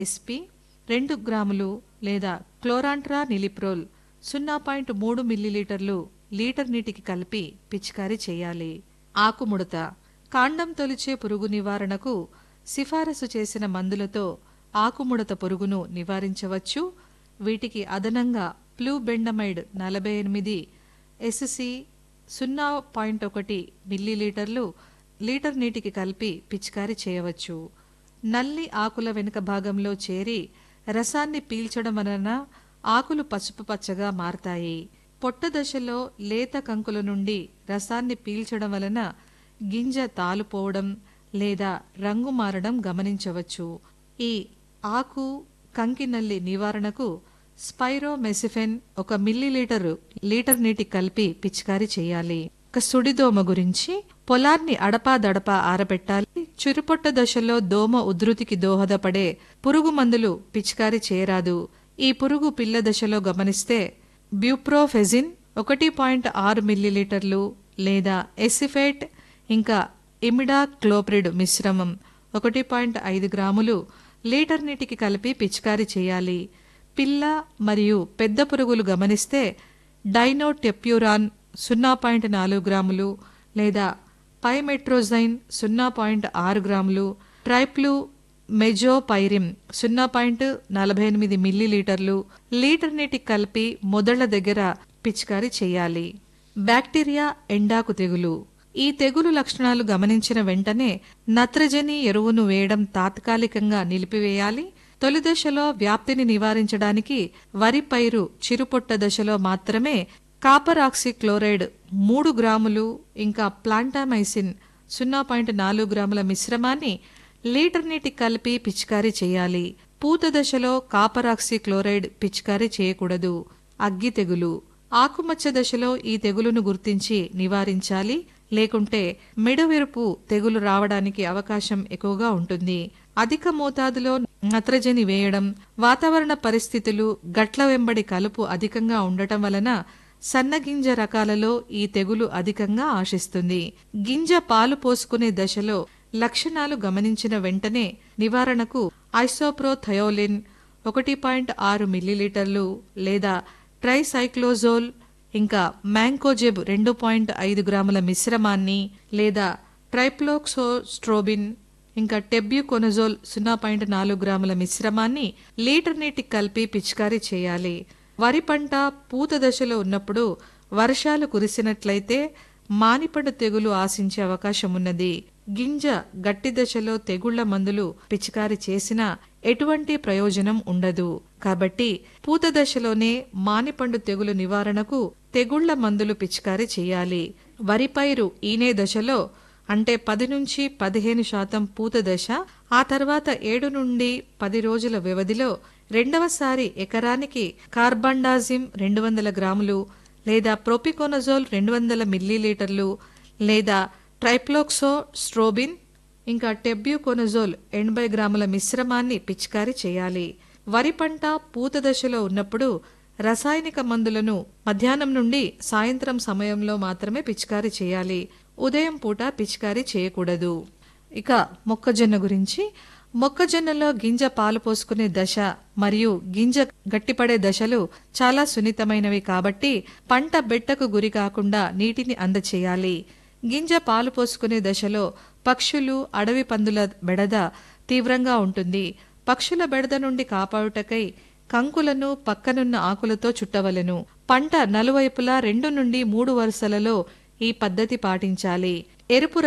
SP రెండు గ్రాములు లేదా క్లోరాంట్రా నిలిప్రోల్ సున్నా పాయింట్ మూడు మిల్లీలీటర్లు లీటర్ నీటికి కలిపి పిచికారీ చేయాలి ఆకుముడత కాండం తొలిచే పురుగు నివారణకు సిఫారసు చేసిన మందులతో ఆకుముడత పురుగును నివారించవచ్చు వీటికి అదనంగా ప్లూబెండమైడ్ నలభై ఎనిమిది ఎస్సి సున్నా పాయింట్ ఒకటి మిల్లీలీటర్లు లీటర్ నీటికి కలిపి పిచికారీ చేయవచ్చు నల్లి ఆకుల వెనుక భాగంలో చేరి రసాన్ని పీల్చడం వలన ఆకులు పసుపు పచ్చగా మారతాయి పొట్ట దశలో లేత కంకుల నుండి రసాన్ని పీల్చడం వలన గింజ తాలుపోవడం లేదా రంగు మారడం గమనించవచ్చు ఈ ఆకు కంకి నల్లి నివారణకు స్పైరోమెసిఫెన్ ఒక మిల్లీలీటరు లీటర్ నీటి కలిపి పిచికారీ చేయాలి ఒక సుడిదోమ గురించి పొలాన్ని అడపాదడపా ఆరబెట్టాలి చురుపొట్ట దశలో దోమ ఉధృతికి దోహదపడే పురుగు మందులు పిచికారీ చేయరాదు ఈ పురుగు పిల్ల దశలో గమనిస్తే బ్యూప్రోఫెజిన్ ఒకటి పాయింట్ ఆరు మిల్లీలీటర్లు లేదా ఎసిఫేట్ ఇంకా ఇమిడా క్లోప్రిడ్ మిశ్రమం ఒకటి పాయింట్ ఐదు గ్రాములు లీటర్ నీటికి కలిపి పిచికారీ చేయాలి పిల్ల మరియు పెద్ద పురుగులు గమనిస్తే డైనోటెప్యూరాన్ సున్నా పాయింట్ నాలుగు గ్రాములు లేదా పైమెట్రోజైన్ సున్నా పాయింట్ ఆరు గ్రాములు ట్రైప్లు మెజోపైరిమ్ సున్నా పాయింట్ నలభై ఎనిమిది మిల్లీలీటర్లు లీటర్ నీటికి కలిపి మొదళ్ల దగ్గర పిచికారీ చేయాలి బ్యాక్టీరియా ఎండాకు తెగులు ఈ తెగులు లక్షణాలు గమనించిన వెంటనే నత్రజని ఎరువును వేయడం తాత్కాలికంగా నిలిపివేయాలి తొలి దశలో వ్యాప్తిని నివారించడానికి వరి పైరు చిరుపొట్ట దశలో మాత్రమే కాపర్ ఆక్సిక్లోరైడ్ మూడు గ్రాములు ఇంకా ప్లాంటామైసిన్ సున్నా పాయింట్ నాలుగు గ్రాముల మిశ్రమాన్ని లీటర్ నీటి కలిపి పిచికారీ చేయాలి పూత దశలో కాపర్ ఆక్సిక్లోరైడ్ పిచికారీ చేయకూడదు అగ్గి తెగులు ఆకుమచ్చ దశలో ఈ తెగులును గుర్తించి నివారించాలి లేకుంటే మెడవెరుపు తెగులు రావడానికి అవకాశం ఎక్కువగా ఉంటుంది అధిక మోతాదులో నత్రజని వేయడం వాతావరణ పరిస్థితులు గట్ల వెంబడి కలుపు అధికంగా ఉండటం వలన సన్నగింజ రకాలలో ఈ తెగులు అధికంగా ఆశిస్తుంది గింజ పాలు పోసుకునే దశలో లక్షణాలు గమనించిన వెంటనే నివారణకు ఐసోప్రోథయోలిన్ ఒకటి పాయింట్ ఆరు మిల్లీలీటర్లు లేదా ట్రైసైక్లోజోల్ ఇంకా మ్యాంకోజెబ్ రెండు పాయింట్ ఐదు గ్రాముల మిశ్రమాన్ని లేదా ట్రైప్లోక్సోస్ట్రోబిన్ ఇంకా టెబ్యూకొనజోల్ సున్నా పాయింట్ నాలుగు గ్రాముల మిశ్రమాన్ని లీటర్ నీటికి కలిపి పిచికారీ చేయాలి వరి పంట పూత దశలో ఉన్నప్పుడు వర్షాలు కురిసినట్లయితే మానిపండు తెగులు ఆశించే అవకాశం ఉన్నది గింజ గట్టి దశలో తెగుళ్ల మందులు పిచికారి చేసినా ఎటువంటి ప్రయోజనం ఉండదు కాబట్టి పూత దశలోనే మానిపండు తెగులు నివారణకు తెగుళ్ల మందులు పిచికారి చేయాలి వరి పైరు ఈనే దశలో అంటే పది నుంచి పదిహేను శాతం పూత దశ ఆ తర్వాత ఏడు నుండి పది రోజుల వ్యవధిలో రెండవసారి ఎకరానికి కార్బండాజిమ్ రెండు వందల గ్రాములు లేదా ప్రోపికోనజోల్ రెండు వందల మిల్లీలీటర్లు లేదా ట్రైప్లోక్సో స్ట్రోబిన్ ఇంకా టెబ్యూకోనజోల్ ఎనభై గ్రాముల మిశ్రమాన్ని పిచికారీ చేయాలి వరి పంట పూత దశలో ఉన్నప్పుడు రసాయనిక మందులను మధ్యాహ్నం నుండి సాయంత్రం సమయంలో మాత్రమే పిచికారీ చేయాలి ఉదయం పూట పిచికారీ చేయకూడదు ఇక మొక్కజొన్న గురించి మొక్కజొన్నలో గింజ పాలు పోసుకునే దశ మరియు గింజ గట్టిపడే దశలు చాలా సున్నితమైనవి కాబట్టి పంట బెట్టకు గురి కాకుండా నీటిని అందచేయాలి గింజ పాలు పోసుకునే దశలో పక్షులు అడవి పందుల బెడద తీవ్రంగా ఉంటుంది పక్షుల బెడద నుండి కాపాడుటకై కంకులను పక్కనున్న ఆకులతో చుట్టవలెను పంట నలువైపులా రెండు నుండి మూడు వరుసలలో ఈ పద్ధతి పాటించాలి ఎరుపు